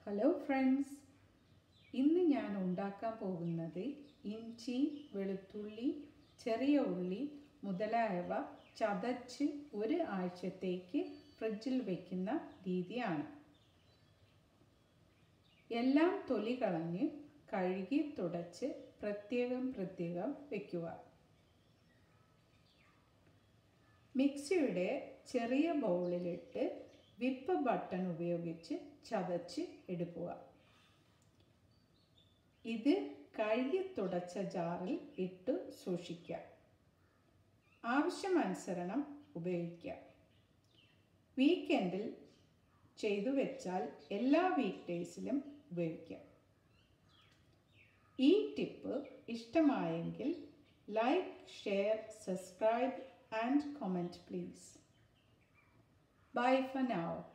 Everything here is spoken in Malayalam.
ഹലോ ഫ്രണ്ട്സ് ഇന്ന് ഞാൻ ഉണ്ടാക്കാൻ പോകുന്നത് ഇഞ്ചി വെളുത്തുള്ളി ചെറിയ ഉള്ളി മുതലായവ ചതച്ച് ഒരു ആഴ്ചത്തേക്ക് ഫ്രിഡ്ജിൽ വയ്ക്കുന്ന രീതിയാണ് എല്ലാം തൊലി കളഞ്ഞ് കഴുകി തുടച്ച് പ്രത്യേകം പ്രത്യേകം വയ്ക്കുക മിക്സിയുടെ ചെറിയ ബൗളിലിട്ട് വിപ്പ് ബട്ടൺ ഉപയോഗിച്ച് ചതച്ച് എടുക്കുക ഇത് കഴുകി തുടച്ച ജാറിൽ ഇട്ട് സൂക്ഷിക്കുക ആവശ്യമനുസരണം ഉപയോഗിക്കുക വീക്കെൻഡിൽ ചെയ്തു വെച്ചാൽ എല്ലാ വീക്ക് ഡേയ്സിലും ഉപയോഗിക്കാം ഈ ടിപ്പ് ഇഷ്ടമായെങ്കിൽ like share subscribe and comment please Bye for now.